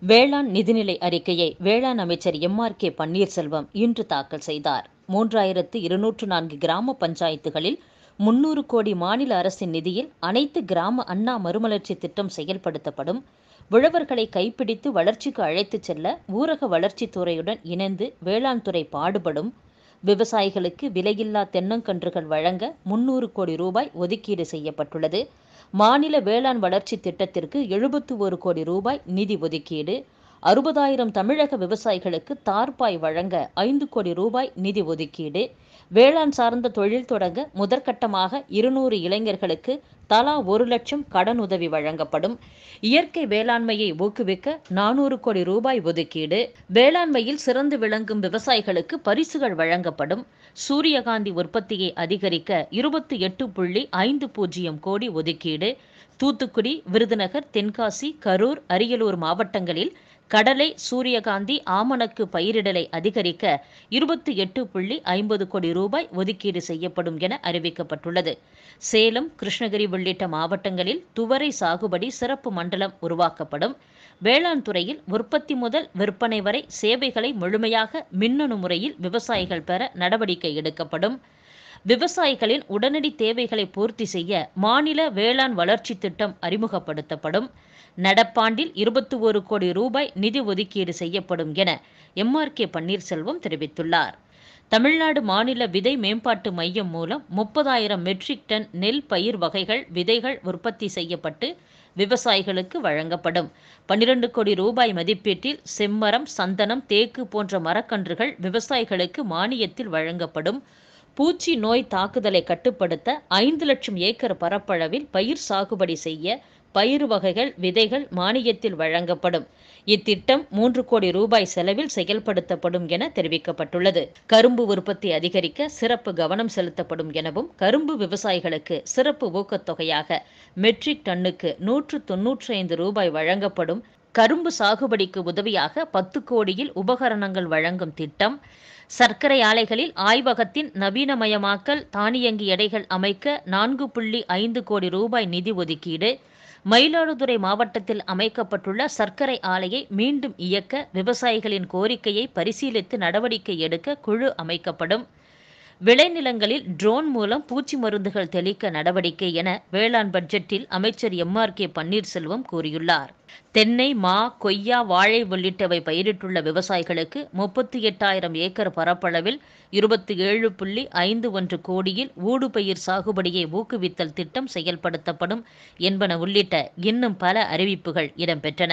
வேளாண் நிதிநிலை அறிக்கையை வேளாண் அமைச்சர் எம் ஆர் கே பன்னீர்செல்வம் இன்று தாக்கல் செய்தார் மூன்றாயிரத்து இருநூற்று நான்கு கிராம பஞ்சாயத்துகளில் முன்னூறு கோடி மாநில அரசின் நிதியில் அனைத்து கிராம அண்ணா மறுமலர்ச்சி திட்டம் செயல்படுத்தப்படும் உழவர்களை கைப்பிடித்து வளர்ச்சிக்கு அழைத்துச் செல்ல ஊரக வளர்ச்சித் துறையுடன் இணைந்து வேளாண் துறை பாடுபடும் விவசாயிகளுக்கு விலையில்லா தென்னங்கன்றுகள் வழங்க முன்னூறு கோடி ரூபாய் ஒதுக்கீடு செய்யப்பட்டுள்ளது மாநில வேளாண் வளர்ச்சி திட்டத்திற்கு எழுபத்து ஒரு கோடி ரூபாய் நிதி ஒதுக்கீடு அறுபதாயிரம் தமிழக விவசாயிகளுக்கு தார்பாய் வழங்க ஐந்து கோடி ரூபாய் நிதி ஒதுக்கீடு வேளாண் சார்ந்த தொழில் தொடங்க முதற்கட்டமாக இருநூறு இளைஞர்களுக்கு தலா ஒரு லட்சம் கடன் உதவி வழங்கப்படும் இயற்கை வேளாண்மையை ஊக்குவிக்க நானூறு கோடி ரூபாய் ஒதுக்கீடு வேளாண்மையில் சிறந்து விளங்கும் விவசாயிகளுக்கு பரிசுகள் வழங்கப்படும் சூரியகாந்தி உற்பத்தியை அதிகரிக்க இருபத்தி எட்டு புள்ளி ஐந்து பூஜ்ஜியம் கோடி ஒதுக்கீடு தூத்துக்குடி விருதுநகர் தென்காசி கரூர் அரியலூர் மாவட்டங்களில் கடலை சூரியகாந்தி ஆமணக்கு பயிரிடலை அதிகரிக்க இருபத்தி எட்டு புள்ளி ஐம்பது கோடி ரூபாய் ஒதுக்கீடு செய்யப்படும் என அறிவிக்கப்பட்டுள்ளது சேலம் கிருஷ்ணகிரி உள்ளிட்ட மாவட்டங்களில் துவரை சாகுபடி சிறப்பு மண்டலம் உருவாக்கப்படும் வேளாண் துறையில் உற்பத்தி முதல் விற்பனை வரை சேவைகளை முழுமையாக மின்னணு முறையில் விவசாயிகள் பெற நடவடிக்கை எடுக்கப்படும் விவசாயிகளின் உடனடி தேவைகளை பூர்த்தி செய்ய மாநில வேளாண் வளர்ச்சி திட்டம் அறிமுகப்படுத்தப்படும் நடப்பாண்டில் இருபத்தி ஒரு கோடி ரூபாய் நிதி ஒதுக்கீடு செய்யப்படும் என எம் ஆர் கே பன்னீர்செல்வம் தெரிவித்துள்ளார் தமிழ்நாடு மாநில விதை மேம்பாட்டு மையம் மூலம் முப்பதாயிரம் மெட்ரிக் டன் நெல் பயிர் வகைகள் விதைகள் உற்பத்தி செய்யப்பட்டு விவசாயிகளுக்கு வழங்கப்படும் பன்னிரண்டு கோடி ரூபாய் மதிப்பீட்டில் செம்மரம் சந்தனம் தேக்கு போன்ற மரக்கன்றுகள் விவசாயிகளுக்கு மானியத்தில் வழங்கப்படும் பூச்சி நோய் தாக்குதலை கட்டுப்படுத்த ஐந்து லட்சம் ஏக்கர் பரப்பளவில் பயிர் சாகுபடி செய்ய பயிர் வகைகள் விதைகள் மானியத்தில் வழங்கப்படும் இத்திட்டம் மூன்று கோடி ரூபாய் செலவில் செயல்படுத்தப்படும் என தெரிவிக்கப்பட்டுள்ளது கரும்பு உற்பத்தி அதிகரிக்க சிறப்பு கவனம் செலுத்தப்படும் எனவும் கரும்பு விவசாயிகளுக்கு சிறப்பு ஊக்கத்தொகையாக மெட்ரிக் டன்னுக்கு நூற்று தொன்னூற்றி ஐந்து ரூபாய் வழங்கப்படும் கரும்பு சாகுபடிக்கு உதவியாக பத்து கோடியில் உபகரணங்கள் வழங்கும் திட்டம் சர்க்கரை ஆலைகளில் ஆய்வகத்தின் நவீனமயமாக்கல் தானியங்கி எடைகள் அமைக்க நான்கு புள்ளி ஐந்து கோடி ரூபாய் நிதி ஒதுக்கீடு மயிலாடுதுறை மாவட்டத்தில் அமைக்கப்பட்டுள்ள சர்க்கரை ஆலையை மீண்டும் இயக்க விவசாயிகளின் கோரிக்கையை பரிசீலித்து நடவடிக்கை எடுக்க குழு அமைக்கப்படும் விளைநிலங்களில் ட்ரோன் மூலம் பூச்சி மருந்துகள் தெளிக்க நடவடிக்கை என வேளாண் பட்ஜெட்டில் அமைச்சர் எம் ஆர் கே பன்னீர்செல்வம் கூறியுள்ளார் தென்னை மா கொய்யா வாழை உள்ளிட்டவை பயிரிட்டுள்ள விவசாயிகளுக்கு முப்பத்தி எட்டாயிரம் ஏக்கர் பரப்பளவில் இருபத்தி ஏழு புள்ளி ஐந்து ஒன்று கோடியில் ஊடுபயிர் சாகுபடியை ஊக்குவித்தல் திட்டம் செயல்படுத்தப்படும் என்பன உள்ளிட்ட இன்னும் பல அறிவிப்புகள் இடம்பெற்றன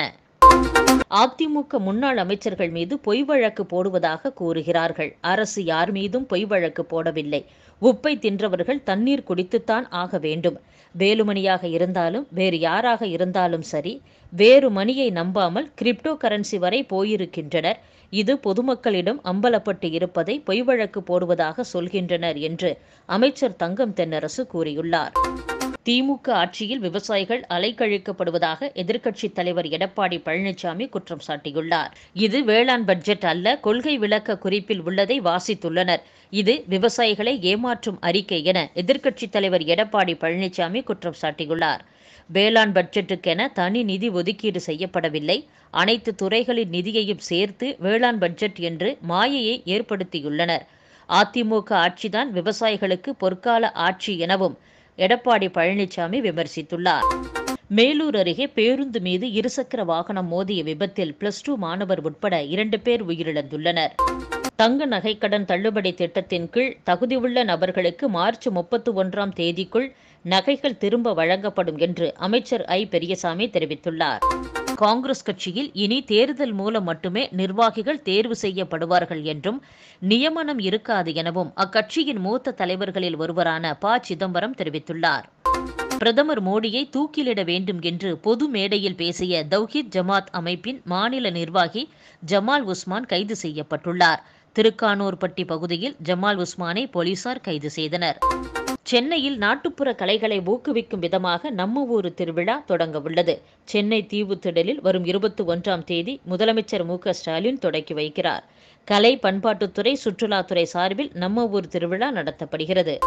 அதிமுக முன்னாள் அமைச்சர்கள் மீது பொய் வழக்கு போடுவதாக கூறுகிறார்கள் அரசு யார் மீதும் பொய் வழக்கு போடவில்லை உப்பை தின்றவர்கள் தண்ணீர் குடித்துத்தான் ஆக வேண்டும் வேலுமணியாக இருந்தாலும் வேறு யாராக இருந்தாலும் சரி வேறு மணியை நம்பாமல் கிரிப்டோ கரன்சி வரை போயிருக்கின்றனர் இது பொதுமக்களிடம் அம்பலப்பட்டு இருப்பதை பொய் வழக்கு போடுவதாக சொல்கின்றனர் என்று அமைச்சர் தங்கம் தென்னரசு கூறியுள்ளார் திமுக ஆட்சியில் விவசாயிகள் அலைக்கழிக்கப்படுவதாக எதிர்க்கட்சித் தலைவர் எடப்பாடி பழனிசாமி குற்றம் சாட்டியுள்ளார் இது வேளாண் பட்ஜெட் அல்ல கொள்கை விளக்க குறிப்பில் உள்ளதை வாசித்துள்ளனர் இது விவசாயிகளை ஏமாற்றும் அறிக்கை என எதிர்க்கட்சித் தலைவர் எடப்பாடி பழனிசாமி குற்றம் சாட்டியுள்ளார் வேளாண் பட்ஜெட்டுக்கென தனி நிதி ஒதுக்கீடு செய்யப்படவில்லை அனைத்து துறைகளின் நிதியையும் சேர்த்து வேளாண் பட்ஜெட் என்று மாயையை ஏற்படுத்தியுள்ளனர் அதிமுக ஆட்சிதான் விவசாயிகளுக்கு பொற்கால ஆட்சி எனவும் எடப்பாடி பழனிசாமி விமர்சித்துள்ளார் மேலூர் அருகே பேருந்து மீது இருசக்கர வாகனம் மோதிய விபத்தில் பிளஸ் டூ மாணவர் உட்பட இரண்டு பேர் உயிரிழந்துள்ளனர் தங்க நகைக்கடன் தள்ளுபடி திட்டத்தின் கீழ் தகுதியுள்ள நபர்களுக்கு மார்ச் முப்பத்தி ஒன்றாம் தேதிக்குள் நகைகள் திரும்ப வழங்கப்படும் என்று அமைச்சர் ஐ பெரியசாமி தெரிவித்துள்ளார் காங்கிரஸ் கட்சியில் இனி தேர்தல் மூலம் மட்டுமே நிர்வாகிகள் தேர்வு செய்யப்படுவார்கள் என்றும் நியமனம் இருக்காது எனவும் அக்கட்சியின் மூத்த தலைவர்களில் ஒருவரான ப சிதம்பரம் தெரிவித்துள்ளார் பிரதமர் மோடியை தூக்கிலிட வேண்டும் என்று பொது மேடையில் பேசிய தௌஹித் ஜமாத் அமைப்பின் மாநில நிர்வாகி ஜமால் உஸ்மான் கைது செய்யப்பட்டுள்ளார் திருக்கானூர்பட்டி பகுதியில் ஜமால் உஸ்மானை போலீசார் கைது செய்தனர் சென்னையில் நாட்டுப்புற கலைகளை ஊக்குவிக்கும் விதமாக நம்ம ஊரு திருவிழா தொடங்க உள்ளது சென்னை தீவுத்திடலில் வரும் இருபத்தி ஒன்றாம் தேதி முதலமைச்சர் மு க ஸ்டாலின் தொடக்கி வைக்கிறார் கலை பண்பாட்டுத்துறை சுற்றுலாத்துறை சார்பில் நம்ம ஊர் திருவிழா நடத்தப்படுகிறது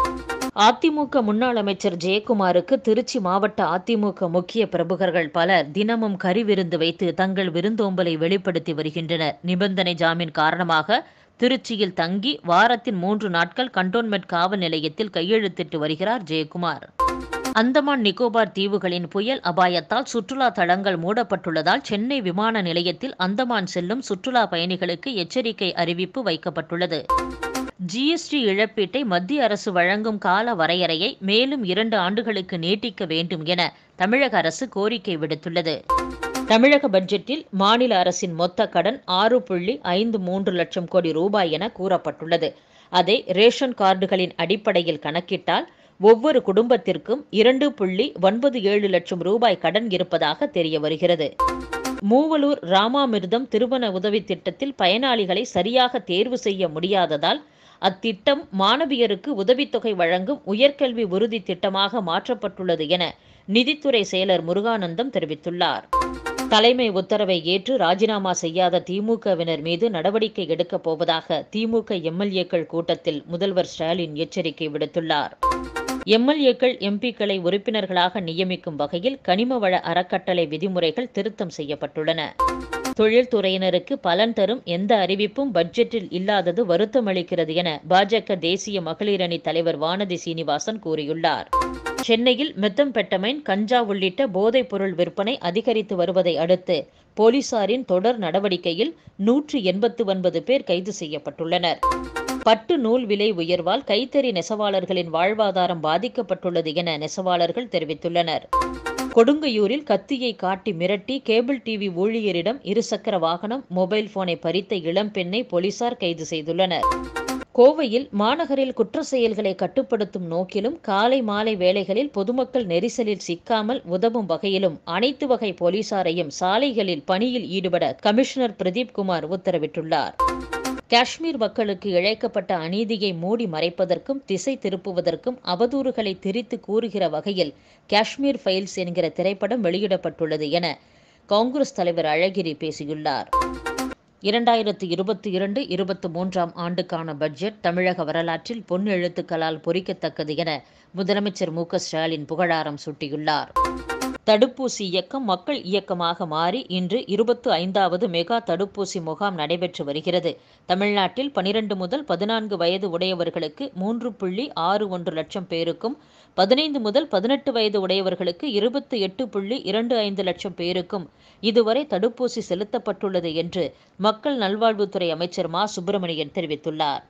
அதிமுக முன்னாள் அமைச்சர் ஜெயக்குமாருக்கு திருச்சி மாவட்ட அதிமுக முக்கிய பிரமுகர்கள் பலர் தினமும் கறிவிருந்து வைத்து தங்கள் விருந்தோம்பலை வெளிப்படுத்தி வருகின்றனர் நிபந்தனை ஜாமீன் காரணமாக திருச்சியில் தங்கி வாரத்தின் மூன்று நாட்கள் கண்டோன்மெண்ட் காவல் நிலையத்தில் கையெழுத்திட்டு வருகிறார் ஜெயக்குமார் அந்தமான் நிக்கோபார் தீவுகளின் புயல் அபாயத்தால் சுற்றுலா தலங்கள் மூடப்பட்டுள்ளதால் சென்னை விமான நிலையத்தில் அந்தமான் செல்லும் சுற்றுலா பயணிகளுக்கு எச்சரிக்கை அறிவிப்பு வைக்கப்பட்டுள்ளது ஜிஎஸ்டி இழப்பீட்டை மத்திய அரசு வழங்கும் கால வரையறையை மேலும் இரண்டு ஆண்டுகளுக்கு நீட்டிக்க வேண்டும் என தமிழக அரசு கோரிக்கை விடுத்துள்ளது தமிழக பட்ஜெட்டில் மாநில அரசின் மொத்த கடன் ஆறு புள்ளி ஐந்து மூன்று லட்சம் கோடி ரூபாய் என கூறப்பட்டுள்ளது அதை ரேஷன் கார்டுகளின் அடிப்படையில் கணக்கிட்டால் ஒவ்வொரு குடும்பத்திற்கும் இரண்டு புள்ளி ஒன்பது ஏழு லட்சம் ரூபாய் கடன் இருப்பதாக தெரிய வருகிறது மூவலூர் ராமாமிர்தம் திருமண உதவி திட்டத்தில் பயனாளிகளை சரியாக தேர்வு செய்ய முடியாததால் அத்திட்டம் மாணவியருக்கு உதவித்தொகை வழங்கும் உயர்கல்வி உறுதி திட்டமாக மாற்றப்பட்டுள்ளது என நிதித்துறை செயலர் முருகானந்தம் தெரிவித்துள்ளார் தலைமை உத்தரவை ஏற்று ராஜினாமா செய்யாத திமுகவினர் மீது நடவடிக்கை எடுக்கப் போவதாக திமுக எம்எல்ஏக்கள் கூட்டத்தில் முதல்வர் ஸ்டாலின் எச்சரிக்கை விடுத்துள்ளார் எம்எல்ஏக்கள் எம்பிக்களை உறுப்பினர்களாக நியமிக்கும் வகையில் கனிம வள அறக்கட்டளை விதிமுறைகள் திருத்தம் செய்யப்பட்டுள்ளன தொழில்துறையினருக்கு பலன் தரும் எந்த அறிவிப்பும் பட்ஜெட்டில் இல்லாதது வருத்தமளிக்கிறது என பாஜக தேசிய மகளிர் அணி தலைவர் வானதி சீனிவாசன் கூறியுள்ளார் சென்னையில் மெத்தம்பெட்டமைன் கஞ்சா உள்ளிட்ட போதைப் பொருள் விற்பனை அதிகரித்து வருவதை அடுத்து போலீசாரின் தொடர் நடவடிக்கையில் நூற்று எண்பத்து ஒன்பது பேர் கைது செய்யப்பட்டுள்ளனர் பட்டு நூல் விலை உயர்வால் கைத்தறி நெசவாளர்களின் வாழ்வாதாரம் பாதிக்கப்பட்டுள்ளது என நெசவாளர்கள் தெரிவித்துள்ளனர் கொடுங்கையூரில் கத்தியை காட்டி மிரட்டி கேபிள் டிவி ஊழியரிடம் இருசக்கர வாகனம் மொபைல் போனை பறித்த இளம்பெண்ணை போலீசார் கைது செய்துள்ளனர் கோவையில் மாநகரில் குற்ற செயல்களை கட்டுப்படுத்தும் நோக்கிலும் காலை மாலை வேளைகளில் பொதுமக்கள் நெரிசலில் சிக்காமல் உதவும் வகையிலும் அனைத்து வகை போலீசாரையும் சாலைகளில் பணியில் ஈடுபட கமிஷனர் பிரதீப் குமார் உத்தரவிட்டுள்ளார் காஷ்மீர் மக்களுக்கு இழைக்கப்பட்ட அநீதியை மூடி மறைப்பதற்கும் திசை திருப்புவதற்கும் அவதூறுகளை திரித்து கூறுகிற வகையில் காஷ்மீர் ஃபைல்ஸ் என்கிற திரைப்படம் வெளியிடப்பட்டுள்ளது என காங்கிரஸ் தலைவர் அழகிரி பேசியுள்ளார் இரண்டாயிரத்து இருபத்தி இரண்டு இருபத்தி மூன்றாம் ஆண்டுக்கான பட்ஜெட் தமிழக வரலாற்றில் பொன் எழுத்துக்களால் பொறிக்கத்தக்கது என முதலமைச்சர் மு ஸ்டாலின் புகழாரம் சூட்டியுள்ளார் தடுப்பூசி இயக்கம் மக்கள் இயக்கமாக மாறி இன்று இருபத்து ஐந்தாவது மெகா தடுப்பூசி முகாம் நடைபெற்று வருகிறது தமிழ்நாட்டில் பனிரெண்டு முதல் பதினான்கு வயது உடையவர்களுக்கு மூன்று புள்ளி ஆறு ஒன்று லட்சம் பேருக்கும் பதினைந்து முதல் பதினெட்டு வயது உடையவர்களுக்கு இருபத்தி எட்டு புள்ளி இரண்டு ஐந்து லட்சம் பேருக்கும் இதுவரை தடுப்பூசி செலுத்தப்பட்டுள்ளது என்று மக்கள் நல்வாழ்வுத்துறை அமைச்சர் மா சுப்பிரமணியன் தெரிவித்துள்ளார்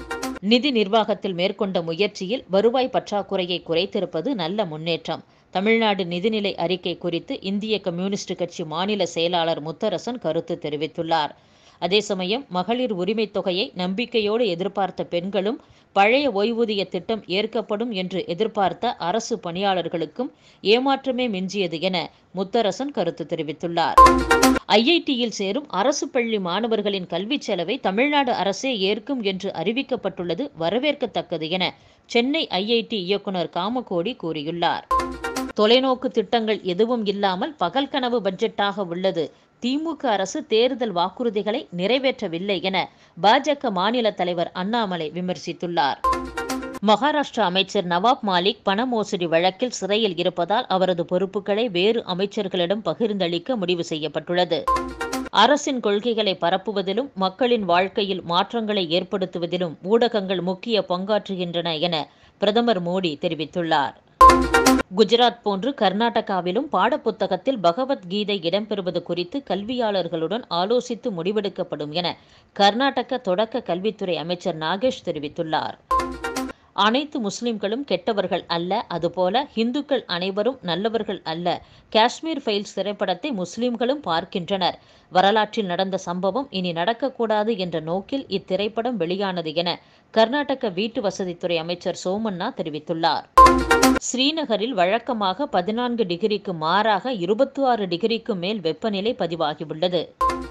நிதி நிர்வாகத்தில் மேற்கொண்ட முயற்சியில் வருவாய் பற்றாக்குறையை குறைத்திருப்பது நல்ல முன்னேற்றம் தமிழ்நாடு நிதிநிலை அறிக்கை குறித்து இந்திய கம்யூனிஸ்ட் கட்சி மாநில செயலாளர் முத்தரசன் கருத்து தெரிவித்துள்ளார் அதே சமயம் மகளிர் உரிமைத் தொகையை நம்பிக்கையோடு எதிர்பார்த்த பெண்களும் பழைய ஓய்வூதிய திட்டம் ஏற்கப்படும் என்று எதிர்பார்த்த அரசு பணியாளர்களுக்கும் ஏமாற்றமே மிஞ்சியது என முத்தரசன் கருத்து தெரிவித்துள்ளார் ஐஐடியில் சேரும் அரசு பள்ளி மாணவர்களின் கல்விச் செலவை தமிழ்நாடு அரசே ஏற்கும் என்று அறிவிக்கப்பட்டுள்ளது வரவேற்கத்தக்கது என சென்னை ஐஐடி இயக்குனர் காமகோடி கூறியுள்ளார் தொலைநோக்கு திட்டங்கள் எதுவும் இல்லாமல் பகல் கனவு பட்ஜெட்டாக உள்ளது திமுக அரசு தேர்தல் வாக்குறுதிகளை நிறைவேற்றவில்லை என பாஜக மாநில தலைவர் அண்ணாமலை விமர்சித்துள்ளார் மகாராஷ்டிரா அமைச்சர் நவாப் மாலிக் பண மோசடி வழக்கில் சிறையில் இருப்பதால் அவரது பொறுப்புகளை வேறு அமைச்சர்களிடம் பகிர்ந்தளிக்க முடிவு செய்யப்பட்டுள்ளது அரசின் கொள்கைகளை பரப்புவதிலும் மக்களின் வாழ்க்கையில் மாற்றங்களை ஏற்படுத்துவதிலும் ஊடகங்கள் முக்கிய பங்காற்றுகின்றன என பிரதமர் மோடி தெரிவித்துள்ளார் குஜராத் போன்று கர்நாடகாவிலும் பாடப்புத்தகத்தில் பகவத்கீதை இடம்பெறுவது குறித்து கல்வியாளர்களுடன் ஆலோசித்து முடிவெடுக்கப்படும் என கர்நாடக தொடக்க கல்வித்துறை அமைச்சர் நாகேஷ் தெரிவித்துள்ளார் அனைத்து முஸ்லிம்களும் கெட்டவர்கள் அல்ல அதுபோல இந்துக்கள் அனைவரும் நல்லவர்கள் அல்ல காஷ்மீர் ஃபைல்ஸ் திரைப்படத்தை முஸ்லிம்களும் பார்க்கின்றனர் வரலாற்றில் நடந்த சம்பவம் இனி நடக்கக்கூடாது என்ற நோக்கில் இத்திரைப்படம் வெளியானது என கர்நாடக வீட்டு வசதித்துறை அமைச்சர் சோமண்ணா தெரிவித்துள்ளார் ஸ்ரீநகரில் வழக்கமாக பதினான்கு டிகிரிக்கு மாறாக இருபத்தி ஆறு டிகிரிக்கு மேல் வெப்பநிலை பதிவாகியுள்ளது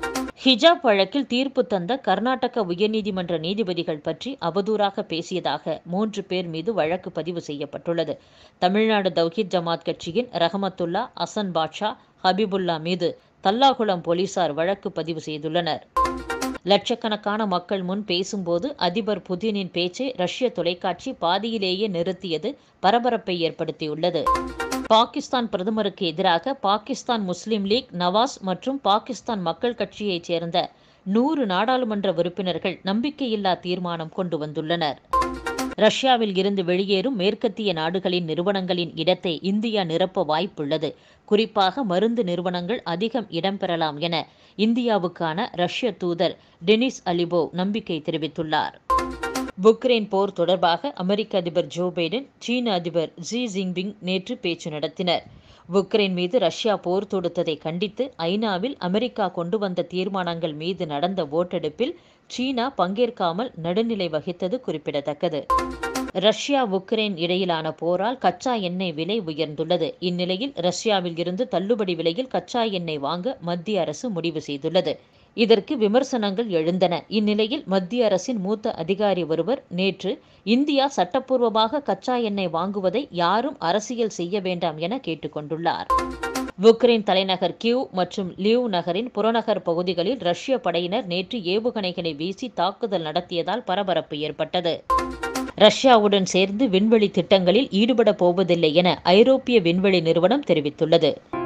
ஹிஜாப் வழக்கில் தீர்ப்பு தந்த கர்நாடக உயர்நீதிமன்ற நீதிபதிகள் பற்றி அவதூறாக பேசியதாக மூன்று பேர் மீது வழக்கு பதிவு செய்யப்பட்டுள்ளது தமிழ்நாடு தௌஹித் ஜமாத் கட்சியின் ரஹமத்துல்லா அசன் பாட்ஷா ஹபிபுல்லா மீது தல்லாகுளம் போலீசார் வழக்கு பதிவு செய்துள்ளனர் லட்சக்கணக்கான மக்கள் முன் பேசும்போது அதிபர் புதினின் பேச்சை ரஷ்ய தொலைக்காட்சி பாதியிலேயே நிறுத்தியது பரபரப்பை ஏற்படுத்தியுள்ளது பாகிஸ்தான் பிரதமருக்கு எதிராக பாகிஸ்தான் முஸ்லிம் லீக் நவாஸ் மற்றும் பாகிஸ்தான் மக்கள் கட்சியைச் சேர்ந்த நூறு நாடாளுமன்ற உறுப்பினர்கள் நம்பிக்கையில்லா தீர்மானம் கொண்டு வந்துள்ளனர் ரஷ்யாவில் இருந்து வெளியேறும் மேற்கத்திய நாடுகளின் நிறுவனங்களின் இடத்தை இந்தியா நிரப்ப வாய்ப்புள்ளது குறிப்பாக மருந்து நிறுவனங்கள் அதிகம் இடம்பெறலாம் என இந்தியாவுக்கான ரஷ்ய தூதர் டெனிஸ் அலிபோவ் நம்பிக்கை தெரிவித்துள்ளார் உக்ரைன் போர் தொடர்பாக அமெரிக்க அதிபர் ஜோ பைடன் சீன அதிபர் ஜி ஜின்பிங் நேற்று பேச்சு நடத்தினர் உக்ரைன் மீது ரஷ்யா போர் தொடுத்ததை கண்டித்து ஐநாவில் அமெரிக்கா கொண்டு வந்த தீர்மானங்கள் மீது நடந்த ஓட்டெடுப்பில் சீனா பங்கேற்காமல் நடுநிலை வகித்தது குறிப்பிடத்தக்கது ரஷ்யா உக்ரைன் இடையிலான போரால் கச்சா எண்ணெய் விலை உயர்ந்துள்ளது இந்நிலையில் ரஷ்யாவில் இருந்து தள்ளுபடி விலையில் கச்சா எண்ணெய் வாங்க மத்திய அரசு முடிவு செய்துள்ளது இதற்கு விமர்சனங்கள் எழுந்தன இந்நிலையில் மத்திய அரசின் மூத்த அதிகாரி ஒருவர் நேற்று இந்தியா சட்டப்பூர்வமாக கச்சா எண்ணெய் வாங்குவதை யாரும் அரசியல் செய்ய வேண்டாம் என கேட்டுக்கொண்டுள்ளார் உக்ரைன் தலைநகர் கியூ மற்றும் லிவ் நகரின் புறநகர் பகுதிகளில் ரஷ்ய படையினர் நேற்று ஏவுகணைகளை வீசி தாக்குதல் நடத்தியதால் பரபரப்பு ஏற்பட்டது ரஷ்யாவுடன் சேர்ந்து விண்வெளி திட்டங்களில் ஈடுபட போவதில்லை என ஐரோப்பிய விண்வெளி நிறுவனம் தெரிவித்துள்ளது